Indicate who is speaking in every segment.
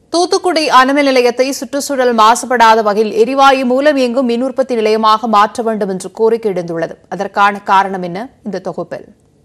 Speaker 1: தூத்துக்குடி அணுமின் நிலையத்தை சுற்றுச்சூழல் மாசுபடாத வகையில் எரிவாயு மூலம் இயங்கும் மின் உற்பத்தி நிலையமாக மாற்ற வேண்டும் என்று கோரிக்கை எழுந்துள்ளது அதற்கான காரணம் என்ன இந்த தொகுப்பில்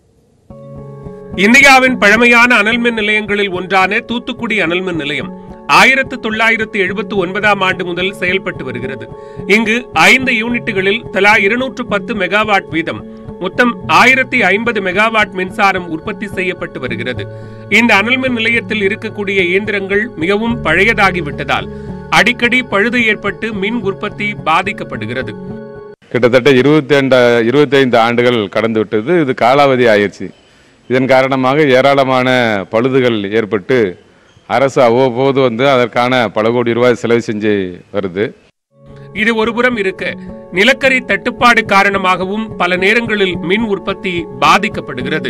Speaker 2: இந்தியாவின் பழமையான அனல்மின் நிலையங்களில் ஒன்றான தூத்துக்குடி அனல்மின் நிலையம் ஆயிரத்து தொள்ளாயிரத்து எழுபத்து ஒன்பதாம் ஆண்டு முதல் செயல்பட்டு வருகிறது இங்கு ஐந்து யூனிட்டுகளில் தலா இருநூற்று பத்து மெகாவாட் வீதம் மொத்தம் ஆயிரத்தி ஐம்பது மெகாவாட் மின்சாரம் உற்பத்தி செய்யப்பட்டு வருகிறது இந்த அனல்மின் நிலையத்தில் இருக்கக்கூடிய இயந்திரங்கள் மிகவும் பழையதாகிவிட்டதால் அடிக்கடி பழுது ஏற்பட்டு மின் உற்பத்தி பாதிக்கப்படுகிறது
Speaker 3: கிட்டத்தட்ட இருபத்தி ரெண்டு இருபத்தைந்து ஆண்டுகள் கடந்து விட்டது இது காலாவதி ஆயிடுச்சு இதன் காரணமாக ஏராளமான பழுதுகள் ஏற்பட்டு அரசு அவ்வப்போது வந்து அதற்கான பல கோடி ரூபாய் செலவு செஞ்சு வருது
Speaker 2: இது ஒருபுறம் இருக்க நிலக்கரி தட்டுப்பாடு காரணமாகவும் பல நேரங்களில் மின் உற்பத்தி பாதிக்கப்படுகிறது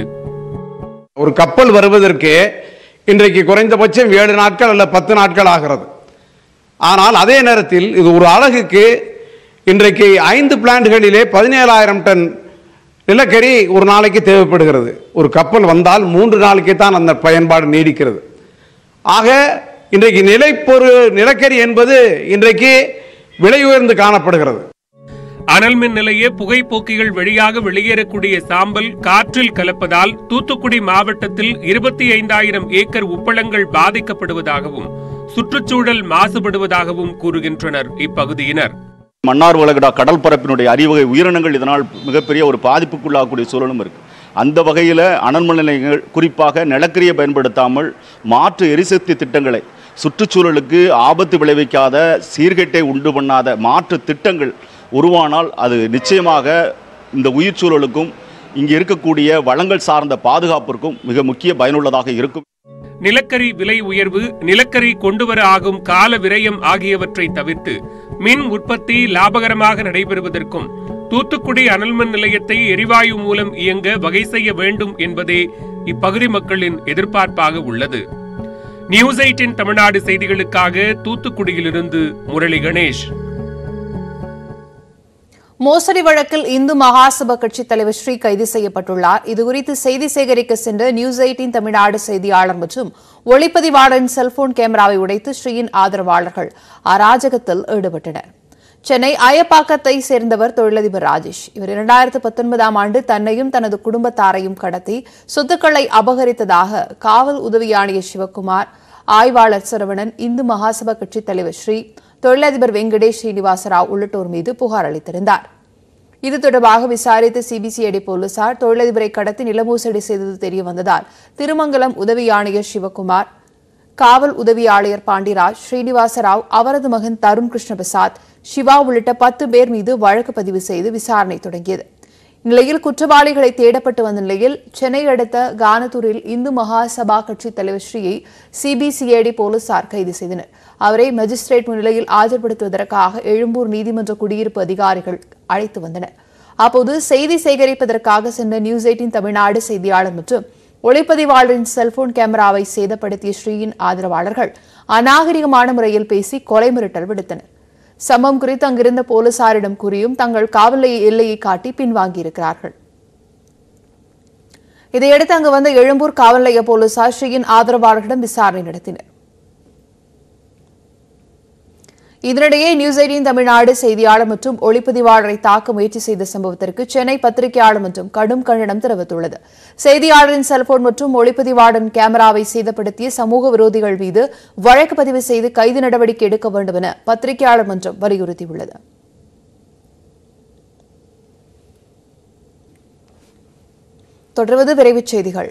Speaker 4: ஒரு கப்பல் வருவதற்கு இன்றைக்கு குறைந்தபட்சம் ஏழு நாட்கள் அல்ல பத்து நாட்கள் ஆகிறது ஆனால் அதே நேரத்தில் இது ஒரு அழகுக்கு இன்றைக்கு ஐந்து பிளான்ட்களிலே பதினேழாயிரம் டன் நிலக்கரி ஒரு நாளைக்கு தேவைப்படுகிறது ஒரு கப்பல் வந்தால் மூன்று நாளைக்கு தான் அந்த பயன்பாடு நீடிக்கிறது ஆக இன்றைக்கு நிலைப்பொரு நிலக்கரி என்பது இன்றைக்கு விலை உயர்ந்து காணப்படுகிறது
Speaker 2: அனல் மின் நிலைய புகைப்போக்கிகள் வழியாக வெளியேறக்கூடிய சாம்பல் காற்றில் கலப்பதால் தூத்துக்குடி மாவட்டத்தில் இருபத்தி ஐந்தாயிரம் ஏக்கர் உப்பளங்கள் பாதிக்கப்படுவதாகவும் சுற்றுச்சூழல் மாசுபடுவதாகவும் கூறுகின்றனர் இப்பகுதியினர்
Speaker 5: மன்னார் வளைகுடா கடல் பரப்பினுடைய அறிவகை உயிரினங்கள் இதனால் மிகப்பெரிய ஒரு பாதிப்புக்குள்ளாகக்கூடிய சூழலும் இருக்கு அந்த வகையில் அனல்மின் நிலையங்கள் குறிப்பாக நிலக்கரியை பயன்படுத்தாமல் மாற்று எரிசக்தி திட்டங்களை சுற்றுச்சூழலுக்கு ஆபத்து விளைவிக்காத சீர்கேட்டை உண்டு பண்ணாத மாற்று திட்டங்கள் உருவானால் அது நிச்சயமாக இந்த உயிர் சூழலுக்கும் இங்கே இருக்கக்கூடிய வளங்கள் சார்ந்த பாதுகாப்பிற்கும் மிக முக்கிய பயனுள்ளதாக இருக்கும்
Speaker 2: நிலக்கரி விலை உயர்வு நிலக்கரி கொண்டுவர ஆகும் கால விரயம் ஆகியவற்றை தவிர்த்து மின் உற்பத்தி லாபகரமாக நடைபெறுவதற்கும் தூத்துக்குடி அனல்மின் நிலையத்தை எரிவாயு மூலம் இயங்க வகை செய்ய வேண்டும் என்பதே இப்பகுதி மக்களின் எதிர்பார்ப்பாக உள்ளது நியூஸ் எயிட்டின் தமிழ்நாடு செய்திகளுக்காக தூத்துக்குடியிலிருந்து முரளி கணேஷ்
Speaker 1: மோசடி வழக்கில் இந்து மகாசபா கட்சித் தலைவர் ஸ்ரீ கைது செய்யப்பட்டுள்ளார் இதுகுறித்து செய்தி சேகரிக்க சென்ற நியூஸ் எயிட்டின் தமிழ்நாடு செய்தியாளர் மற்றும் ஒளிப்பதிவாளரின் செல்போன் கேமராவை உடைத்து ஸ்ரீயின் ஆதரவாளர்கள் அராஜகத்தில் ஈடுபட்டனர் சென்னை அயப்பாக்கத்தை சேர்ந்தவர் தொழிலதிபர் ராஜேஷ் இவர் இரண்டாயிரத்து பத்தொன்பதாம் ஆண்டு தன்னையும் தனது குடும்பத்தாரையும் கடத்தி சொத்துக்களை அபகரித்ததாக காவல் உதவி ஆணையர் சிவக்குமார் ஆய்வாளர் சரவணன் இந்து மகாசபா கட்சித் தலைவர் ஸ்ரீ தொழிலதிபர் வெங்கடேஷ் ஸ்ரீனிவாசராவ் உள்ளிட்டோர் மீது புகார் அளித்திருந்தார் இது தொடர்பாக விசாரித்த சிபிசிஐடி போலீசார் தொழிலதிபரை கடத்தி நிலமோசடி செய்தது தெரியவந்ததால் திருமங்கலம் உதவி ஆணையர் சிவக்குமார் காவல் உதவி ஆணையர் பாண்டிராஜ் ஸ்ரீனிவாசராவ் அவரது மகன் தருண் கிருஷ்ண பிரசாத் சிவா உள்ளிட்ட பத்து பேர் மீது வழக்கு பதிவு செய்து விசாரணை தொடங்கியது இந்நிலையில் குற்றவாளிகளை தேடப்பட்டு வந்த நிலையில் சென்னை அடுத்த கானத்தூரில் இந்து மகாசபா கட்சி தலைவர் ஸ்ரீயை சிபிசிஐடி போலீசார் கைது செய்தனர் அவரை மேஜிஸ்ட்ரேட் முன்னிலையில் ஆஜர்படுத்துவதற்காக எழும்பூர் நீதிமன்ற குடியிருப்பு அதிகாரிகள் அழைத்து வந்தனர் அப்போது செய்தி சேகரிப்பதற்காக சென்ற நியூஸ் எயிட்டின் தமிழ்நாடு செய்தியாளர் மற்றும் ஒளிப்பதிவாளரின் செல்போன் கேமராவை சேதப்படுத்திய ஸ்ரீயின் ஆதரவாளர்கள் அநாகரிகமான முறையில் பேசி கொலை மிரட்டல் விடுத்தனர் சம்பவம் குறித்து அங்கிருந்த போலீசாரிடம் கூறியும் தங்கள் காவல் எல்லையை காட்டி பின்வாங்கியிருக்கிறார்கள் இதையடுத்து அங்கு வந்த எழும்பூர் காவல் நிலைய போலீசார் ஸ்ரீயின் ஆதரவாளர்களிடம் விசாரணை நடத்தினர் இதனிடையே நியூஸ் எயிட்டின் தமிழ்நாடு செய்தியாளர் மற்றும் ஒளிப்பதிவாளரை தாக்க முயற்சி செய்த சம்பவத்திற்கு சென்னை பத்திரிகையாளர் மற்றும் கடும் கண்டனம் தெரிவித்துள்ளது செய்தியாளரின் செல்போன் மற்றும் ஒளிப்பதிவாளரின் கேமராவை சேதப்படுத்திய சமூக விரோதிகள் மீது வழக்கு பதிவு செய்து கைது நடவடிக்கை எடுக்க வேண்டும் என பத்திரிகையாளர் மன்றம் வலியுறுத்தியுள்ளது தொடர்வது விரைவுச் செய்திகள்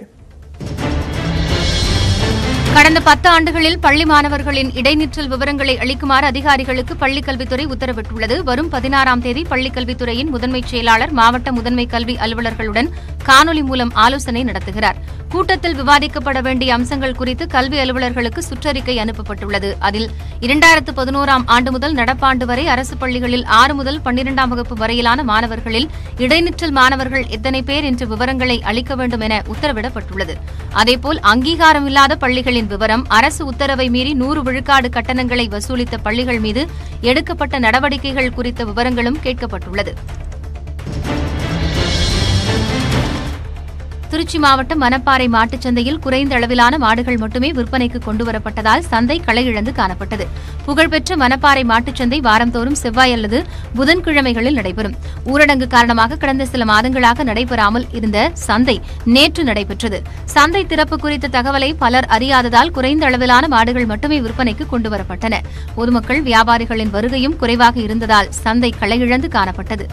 Speaker 6: கடந்த பத்து ஆண்டுகளில் பள்ளி மாணவர்களின் இடைநிற்றல் விவரங்களை அளிக்குமாறு அதிகாரிகளுக்கு பள்ளிக் கல்வித்துறை உத்தரவிட்டுள்ளது வரும் பதினாறாம் தேதி பள்ளிக் கல்வித்துறையின் முதன்மைச் செயலாளர் மாவட்ட முதன்மை கல்வி அலுவலர்களுடன் காணொலி மூலம் ஆலோசனை நடத்துகிறார் கூட்டத்தில் விவாதிக்கப்பட வேண்டிய அம்சங்கள் குறித்து கல்வி அலுவலர்களுக்கு சுற்றறிக்கை அனுப்பப்பட்டுள்ளது அதில் இரண்டாயிரத்து பதினோராம் ஆண்டு முதல் நடப்பாண்டு வரை அரசு பள்ளிகளில் ஆறு முதல் பன்னிரெண்டாம் வகுப்பு வரையிலான மாணவர்களில் இடைநிற்றல் மாணவர்கள் எத்தனை பேர் என்ற விவரங்களை அளிக்க வேண்டும் என உத்தரவிடப்பட்டுள்ளது அதேபோல் அங்கீகாரம் இல்லாத பள்ளிகளின் விவரம் அரசு உத்தரவை மீறி நூறு விழுக்காடு கட்டணங்களை வசூலித்த பள்ளிகள் மீது எடுக்கப்பட்ட நடவடிக்கைகள் குறித்த விவரங்களும் கேட்கப்பட்டுள்ளது திருச்சி மாவட்டம் மணப்பாறை மாட்டுச் சந்தையில் குறைந்த அளவிலான மாடுகள் மட்டுமே விற்பனைக்கு கொண்டுவரப்பட்டதால் சந்தை களையிழந்து காணப்பட்டது புகழ்பெற்ற மணப்பாறை மாட்டுச் சந்தை வாரந்தோறும் செவ்வாய் அல்லது புதன்கிழமைகளில் நடைபெறும் ஊரடங்கு காரணமாக கடந்த சில மாதங்களாக நடைபெறாமல் இருந்த சந்தை நேற்று நடைபெற்றது சந்தை திறப்பு குறித்த தகவலை பலர் அறியாததால் குறைந்த அளவிலான மாடுகள் மட்டுமே விற்பனைக்கு கொண்டுவரப்பட்டன பொதுமக்கள் வியாபாரிகளின் வருகையும் குறைவாக இருந்ததால் சந்தை களையிழந்து காணப்பட்டது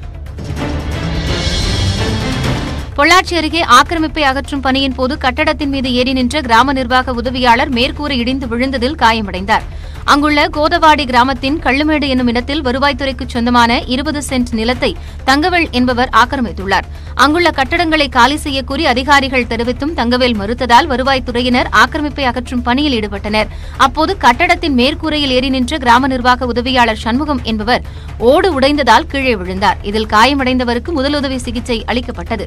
Speaker 6: பொள்ளாச்சி அருகே ஆக்கிரமிப்பை அகற்றும் பணியின் போது கட்டடத்தின் மீது ஏறி நின்ற கிராம நிர்வாக உதவியாளர் மேற்கூரை இடிந்து விழுந்ததில் காயமடைந்தார் அங்குள்ள கோதவாடி கிராமத்தின் கள்ளுமேடு என்னும் இடத்தில் வருவாய்த்துறைக்கு சொந்தமான இருபது சென்ட் நிலத்தை தங்கவேல் என்பவர் ஆக்கிரமித்துள்ளார் அங்குள்ள கட்டடங்களை காலி செய்ய கூறி அதிகாரிகள் தெரிவித்தும் தங்கவேல் மறுத்ததால் வருவாய்த்துறையினர் ஆக்கிரமிப்பை அகற்றும் பணியில் ஈடுபட்டனர் அப்போது கட்டடத்தின் மேற்கூரையில் ஏறி நின்ற கிராம நிர்வாக உதவியாளர் சண்முகம் என்பவர் ஓடு உடைந்ததால் கீழே விழுந்தார் இதில் காயமடைந்தவருக்கு முதலுதவி சிகிச்சை அளிக்கப்பட்டது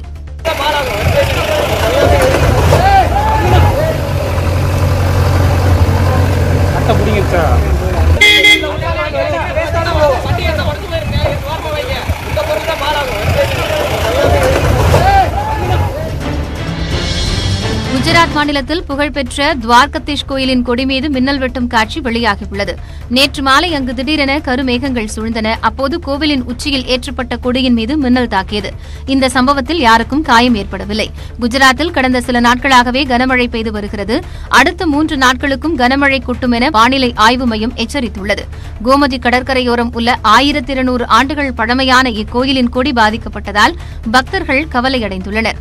Speaker 6: குஜராத் மாநிலத்தில் புகழ்பெற்ற துவார்கத்தீஷ் கோயிலின் கொடி மீது மின்னல் வெட்டும் காட்சி வெளியாகியுள்ளது நேற்று மாலை அங்கு திடீரென கருமேகங்கள் சூழ்ந்தன அப்போது கோவிலின் உச்சியில் ஏற்றப்பட்ட கொடியின் மீது மின்னல் தாக்கியது இந்த சம்பவத்தில் யாருக்கும் காயம் ஏற்படவில்லை குஜராத்தில் கடந்த சில நாட்களாகவே கனமழை பெய்து வருகிறது அடுத்த மூன்று நாட்களுக்கும் கனமழை கொட்டும் என வானிலை ஆய்வு மையம் எச்சரித்துள்ளது கோமதி கடற்கரையோரம் உள்ள ஆயிரத்தி இருநூறு ஆண்டுகள் பழமையான இக்கோயிலின் கொடி பாதிக்கப்பட்டதால் பக்தர்கள் கவலையடைந்துள்ளனர்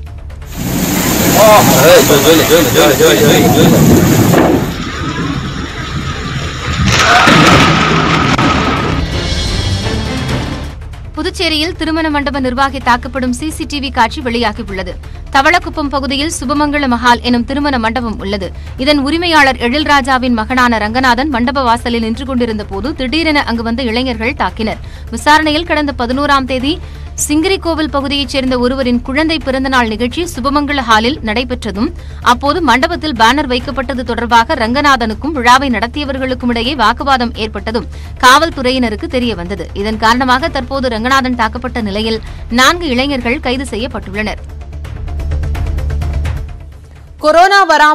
Speaker 6: புதுச்சேரியில் திருமண மண்டப நிர்வாகி தாக்கப்படும் சிசிடிவி காட்சி வெளியாகியுள்ளது தவளக்குப்பம் பகுதியில் சுபமங்கள மஹால் எனும் திருமண மண்டபம் உள்ளது இதன் உரிமையாளர் எழில்ராஜாவின் மகனான ரங்கநாதன் மண்டப வாசலில் நின்று கொண்டிருந்த போது திடீரென அங்கு வந்த இளைஞர்கள் தாக்கினர் விசாரணையில் கடந்த பதினோராம் தேதி சிங்கிரிகோவில் பகுதியைச் சேர்ந்த ஒருவரின் குழந்தை பிறந்தநாள் நிகழ்ச்சி சுபமங்கள ஹாலில் நடைபெற்றதும் அப்போது மண்டபத்தில் பேனர் வைக்கப்பட்டது தொடர்பாக ரங்கநாதனுக்கும் விழாவை நடத்தியவர்களுக்கும் இடையே வாக்குவாதம் ஏற்பட்டதும் காவல்துறையினருக்கு தெரியவந்தது இதன் காரணமாக தற்போது ரங்கநாதன் தாக்கப்பட்ட நிலையில் நான்கு இளைஞர்கள் கைது செய்யப்பட்டுள்ளனர்
Speaker 1: கொரோனா வராமல்